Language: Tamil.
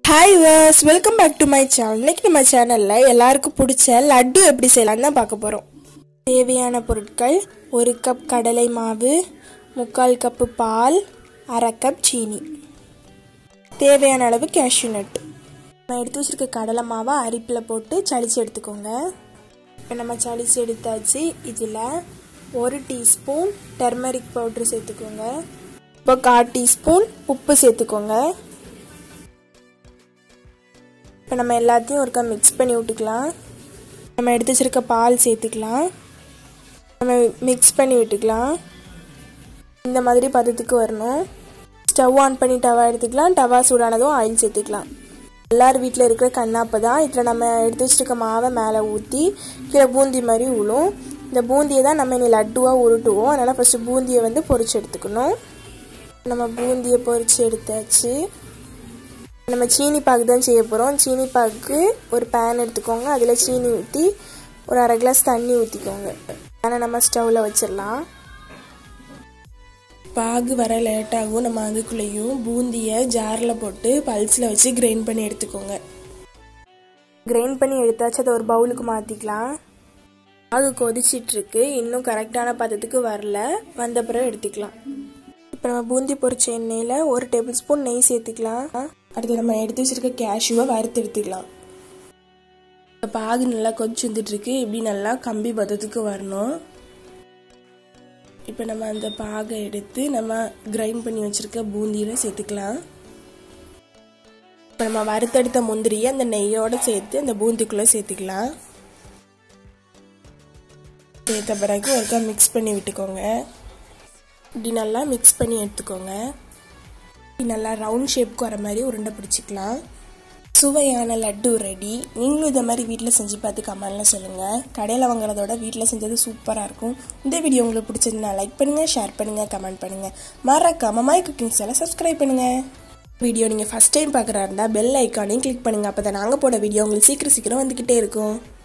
hi viewers welcome back to my channel இன்னைக்கு நம்ம சேனலில் எல்லாருக்கும் பிடிச்ச லட்டு எப்படி செய்யலாம்னு தான் பார்க்க போகிறோம் தேவையான பொருட்கள் ஒரு கப் கடலை மாவு முக்கால் கப்பு பால் அரை கப் சீனி தேவையான அளவு கேஷ்யூ நட் நம்ம எடுத்து வச்சிருக்க கடலை மாவை அரிப்பில் போட்டு சளிச்சு எடுத்துக்கோங்க இப்போ நம்ம சளிச்சு எடுத்தாச்சு இதில் ஒரு டீஸ்பூன் டர்மரிக் பவுட்ரு சேர்த்துக்கோங்க இப்போ கால் டீஸ்பூன் உப்பு சேர்த்துக்கோங்க இப்போ நம்ம எல்லாத்தையும் ஒருக்கா மிக்ஸ் பண்ணி விட்டுக்கலாம் நம்ம எடுத்து வச்சிருக்க பால் சேர்த்துக்கலாம் நம்ம மிக்ஸ் பண்ணி விட்டுக்கலாம் இந்த மாதிரி பதத்துக்கு வரணும் ஸ்டவ் ஆன் பண்ணி டவா எடுத்துக்கலாம் டவா சூடானதும் ஆயில் சேர்த்துக்கலாம் எல்லார் வீட்டில் இருக்கிற கண்ணாப்பை தான் இதில் நம்ம எடுத்து வச்சிருக்க மாவை மேலே ஊற்றி கீழே பூந்தி மாதிரி விழும் இந்த பூந்தியை தான் நம்ம இனி லட்டுவாக உருட்டுவோம் அதனால் ஃபஸ்ட்டு பூந்தியை வந்து பொரிச்சு எடுத்துக்கணும் நம்ம பூந்தியை பொரிச்சு எடுத்தாச்சு நம்ம சீனி பாகு தான் செய்ய போகிறோம் சீனி பாகுக்கு ஒரு பேன் எடுத்துக்கோங்க அதில் சீனி ஊற்றி ஒரு அரை கிளாஸ் தண்ணி ஊற்றிக்கோங்க பேனை நம்ம ஸ்டவ்வில் வச்சிடலாம் பாகு வர லேட்டாகும் நம்ம அதுக்குள்ளேயும் பூந்தியை ஜாரில் போட்டு பல்ஸில் வச்சு கிரைண்ட் பண்ணி எடுத்துக்கோங்க கிரைண்ட் பண்ணி எடுத்தாச்சு அதை ஒரு பவுலுக்கு மாற்றிக்கலாம் பாகு கொதிச்சிட்ருக்கு இன்னும் கரெக்டான பதத்துக்கு வரல வந்த பிறகு எடுத்துக்கலாம் இப்போ நம்ம பூந்தி பொரிச்ச எண்ணெயில் ஒரு டேபிள் ஸ்பூன் நெய் சேர்த்துக்கலாம் அடுத்து நம்ம எடுத்து வச்சிருக்க கேஷ்யூவை வறுத்து எடுத்துக்கலாம் இப்போ பாகு நல்லா கொதிச்சு வந்துட்டுருக்கு இப்படி நல்லா கம்பி பதத்துக்கு வரணும் இப்போ நம்ம அந்த பாகை எடுத்து நம்ம கிரைண்ட் பண்ணி வச்சுருக்க பூந்தியில் சேர்த்துக்கலாம் இப்போ நம்ம வறுத்தெடுத்த முந்திரியை அந்த நெய்யோடு சேர்த்து அந்த பூந்திக்குள்ளே சேர்த்துக்கலாம் சேர்த்த பிறகு ஒருக்கா மிக்ஸ் பண்ணி விட்டுக்கோங்க இப்படி நல்லா மிக்ஸ் பண்ணி எடுத்துக்கோங்க இப்படி நல்லா ரவுண்ட் ஷேப்க்கு வர மாதிரி உருண்டை பிடிச்சிக்கலாம் சுவையான லட்டு ரெடி நீங்களும் இதை மாதிரி வீட்டில் செஞ்சு பார்த்து கமெண்ட்ல சொல்லுங்கள் கடையில் வாங்குறதோட வீட்டில் செஞ்சது சூப்பராக இருக்கும் இந்த வீடியோ உங்களுக்கு பிடிச்சதுன்னா லைக் பண்ணுங்கள் ஷேர் பண்ணுங்கள் கமெண்ட் பண்ணுங்கள் மறக்காம மை குக்கிங் சேனலை சப்ஸ்கிரைப் பண்ணுங்கள் வீடியோ நீங்கள் ஃபஸ்ட் டைம் பார்க்குறா இருந்தால் பெல் ஐக்கானையும் கிளிக் பண்ணுங்கள் அப்போ தான் நாங்கள் போட வீடியோ உங்களுக்கு சீக்கிரம் சீக்கிரம் வந்துக்கிட்டே இருக்கும்